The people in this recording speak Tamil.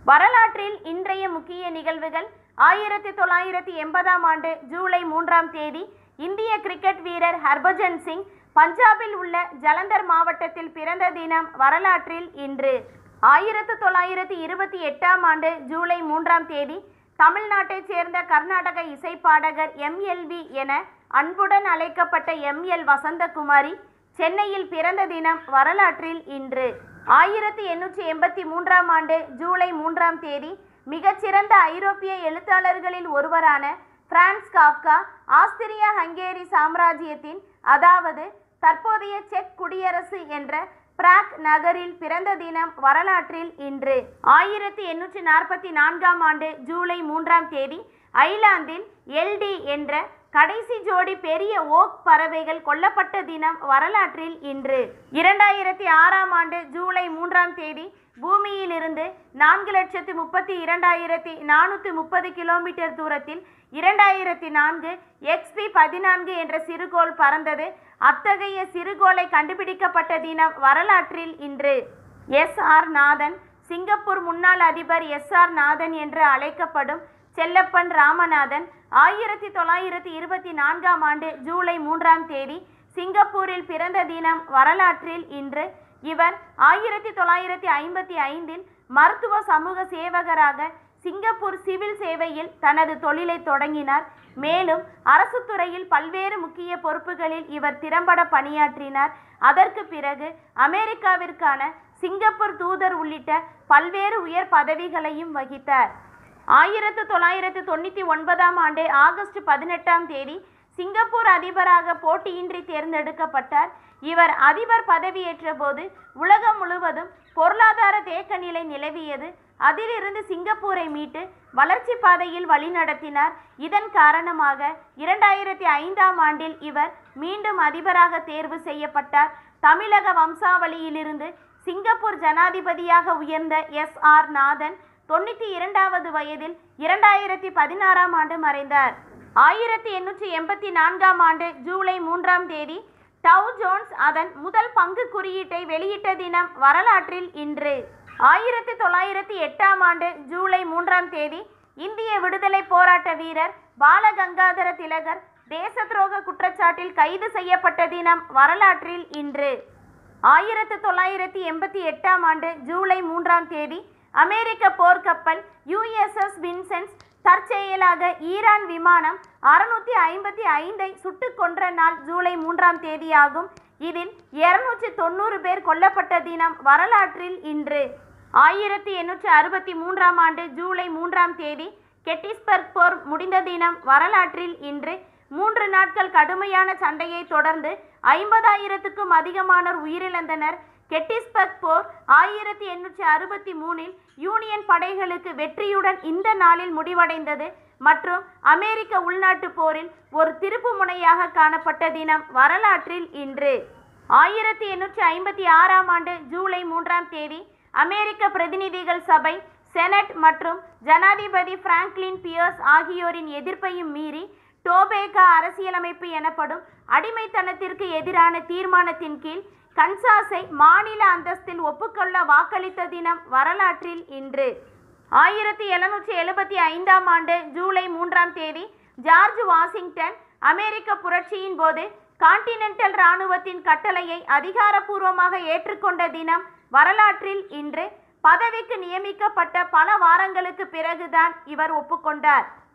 வரலாற்றில் இன்றைய முக்கிய நிகழ்வுகள் ஆயிரத்தி தொள்ளாயிரத்தி எண்பதாம் ஆண்டு ஜூலை மூன்றாம் தேதி இந்திய கிரிக்கெட் வீரர் ஹர்பஜன் சிங் பஞ்சாபில் உள்ள ஜலந்தர் மாவட்டத்தில் பிறந்த தினம் வரலாற்றில் இன்று ஆயிரத்து தொள்ளாயிரத்தி இருபத்தி எட்டாம் ஆண்டு ஜூலை மூன்றாம் தேதி தமிழ்நாட்டைச் சேர்ந்த கர்நாடக இசைப்பாடகர் எம்எல்வி என அன்புடன் அழைக்கப்பட்ட எம்எல் வசந்தகுமாரி சென்னையில் பிறந்த தினம் வரலாற்றில் இன்று ஆயிரத்தி எண்ணூற்றி எண்பத்தி மூன்றாம் ஆண்டு ஜூலை மூன்றாம் தேதி மிகச்சிறந்த ஐரோப்பிய எழுத்தாளர்களில் ஒருவரான பிரான்ஸ் காப்கா ஆஸ்திரியா ஹங்கேரி சாம்ராஜ்யத்தின் அதாவது தற்போதைய செக் குடியரசு என்ற பிராக் நகரில் பிறந்த தினம் வரலாற்றில் இன்று ஆயிரத்தி எண்ணூற்றி நாற்பத்தி நான்காம் ஆண்டு ஜூலை மூன்றாம் தேதி ஐலாந்தில் எல்டி என்ற கடைசி ஜோடி பெரிய ஓக் பறவைகள் கொல்லப்பட்ட தினம் வரலாற்றில் இன்று இரண்டாயிரத்தி ஆறாம் ஆண்டு ஜூலை மூன்றாம் தேதி பூமியிலிருந்து நான்கு லட்சத்து முப்பத்தி இரண்டாயிரத்தி நானூற்றி முப்பது கிலோமீட்டர் தூரத்தில் இரண்டாயிரத்தி நான்கு எக்ஸ்பி பதினான்கு என்ற சிறுகோள் பறந்தது அத்தகைய சிறுகோளை கண்டுபிடிக்கப்பட்ட தினம் வரலாற்றில் இன்று எஸ் ஆர் நாதன் சிங்கப்பூர் முன்னாள் அதிபர் எஸ் ஆர் நாதன் என்று அழைக்கப்படும் செல்லப்பன் ராமநாதன் ஆயிரத்தி தொள்ளாயிரத்தி இருபத்தி நான்காம் ஆண்டு ஜூலை மூன்றாம் தேதி சிங்கப்பூரில் பிறந்த தினம் வரலாற்றில் இன்று இவர் ஆயிரத்தி தொள்ளாயிரத்தி ஐம்பத்தி ஐந்தில் மருத்துவ சமூக சேவகராக சிங்கப்பூர் சிவில் சேவையில் தனது தொழிலை தொடங்கினார் மேலும் அரசு துறையில் பல்வேறு முக்கிய பொறுப்புகளில் இவர் திறம்பட பணியாற்றினார் அதற்கு பிறகு அமெரிக்காவிற்கான சிங்கப்பூர் தூதர் உள்ளிட்ட பல்வேறு உயர் பதவிகளையும் வகித்தார் ஆயிரத்து தொள்ளாயிரத்து தொண்ணூற்றி ஒன்பதாம் ஆண்டு ஆகஸ்ட் பதினெட்டாம் தேதி சிங்கப்பூர் அதிபராக போட்டியின்றி தேர்ந்தெடுக்கப்பட்டார் இவர் அதிபர் பதவியேற்ற போது உலகம் முழுவதும் பொருளாதார தேக்க நிலை நிலவியது அதிலிருந்து சிங்கப்பூரை மீட்டு வளர்ச்சி பாதையில் வழிநடத்தினார் இதன் காரணமாக இரண்டாயிரத்தி ஐந்தாம் ஆண்டில் இவர் மீண்டும் அதிபராக தேர்வு செய்யப்பட்டார் தமிழக வம்சாவளியிலிருந்து சிங்கப்பூர் ஜனாதிபதியாக உயர்ந்த எஸ் ஆர் நாதன் தொண்ணூற்றி இரண்டாவது வயதில் இரண்டாயிரத்தி பதினாறாம் ஆண்டு மறைந்தார் ஆயிரத்தி எண்ணூற்றி எண்பத்தி நான்காம் ஆண்டு ஜூலை மூன்றாம் தேதி டவ் ஜோன்ஸ் அதன் முதல் பங்கு குறியீட்டை வெளியிட்ட தினம் வரலாற்றில் இன்று ஆயிரத்தி தொள்ளாயிரத்தி எட்டாம் ஆண்டு ஜூலை மூன்றாம் தேதி இந்திய விடுதலை போராட்ட வீரர் பாலகங்காதர திலகர் தேச துரோக குற்றச்சாட்டில் கைது செய்யப்பட்ட தினம் வரலாற்றில் இன்று ஆயிரத்து தொள்ளாயிரத்தி எண்பத்தி எட்டாம் ஆண்டு ஜூலை மூன்றாம் தேதி அமெரிக்க போர்க்கப்பல் யுஎஸ்எஸ் வின்சென்ஸ் தற்செயலாக ஈரான் விமானம் அறுநூத்தி ஐம்பத்தி ஐந்தை சுட்டுக் கொன்ற நாள் ஜூலை மூன்றாம் தேதியாகும் இதில் இருநூற்றி தொண்ணூறு பேர் கொல்லப்பட்ட தினம் வரலாற்றில் இன்று ஆயிரத்தி எண்ணூற்றி அறுபத்தி மூன்றாம் ஆண்டு ஜூலை மூன்றாம் தேதி கெட்டிஸ்பர்க் போர் முடிந்த தினம் வரலாற்றில் இன்று மூன்று நாட்கள் கடுமையான சண்டையை தொடர்ந்து ஐம்பதாயிரத்துக்கும் அதிகமானோர் உயிரிழந்தனர் கெட்டிஸ்பர்க் போர் ஆயிரத்தி எண்ணூற்றி அறுபத்தி மூணில் யூனியன் படைகளுக்கு வெற்றியுடன் இந்த நாளில் முடிவடைந்தது மற்றும் அமெரிக்க உள்நாட்டு போரில் ஒரு திருப்பு முனையாக காணப்பட்ட தினம் வரலாற்றில் இன்று ஆயிரத்தி எண்ணூற்றி ஐம்பத்தி ஆறாம் ஆண்டு ஜூலை மூன்றாம் தேதி அமெரிக்க பிரதிநிதிகள் சபை செனட் மற்றும் ஜனாதிபதி பிராங்க்லின் பியர்ஸ் ஆகியோரின் எதிர்ப்பையும் மீறி டோபேகா அரசியலமைப்பு எனப்படும் அடிமைத்தனத்திற்கு எதிரான தீர்மானத்தின் கீழ் கன்சாஸை மாநில அந்தஸ்தில் ஒப்புக்கொள்ள வாக்களித்த தினம் வரலாற்றில் இன்று ஆயிரத்தி எழுநூற்றி எழுபத்தி ஐந்தாம் ஆண்டு ஜூலை மூன்றாம் தேதி ஜார்ஜ் வாஷிங்டன் அமெரிக்க புரட்சியின் போது கான்டினென்டல் இராணுவத்தின் கட்டளையை அதிகாரப்பூர்வமாக ஏற்றுக்கொண்ட தினம் வரலாற்றில் இன்று பதவிக்கு நியமிக்கப்பட்ட பல வாரங்களுக்கு பிறகுதான் இவர் ஒப்புக்கொண்டார்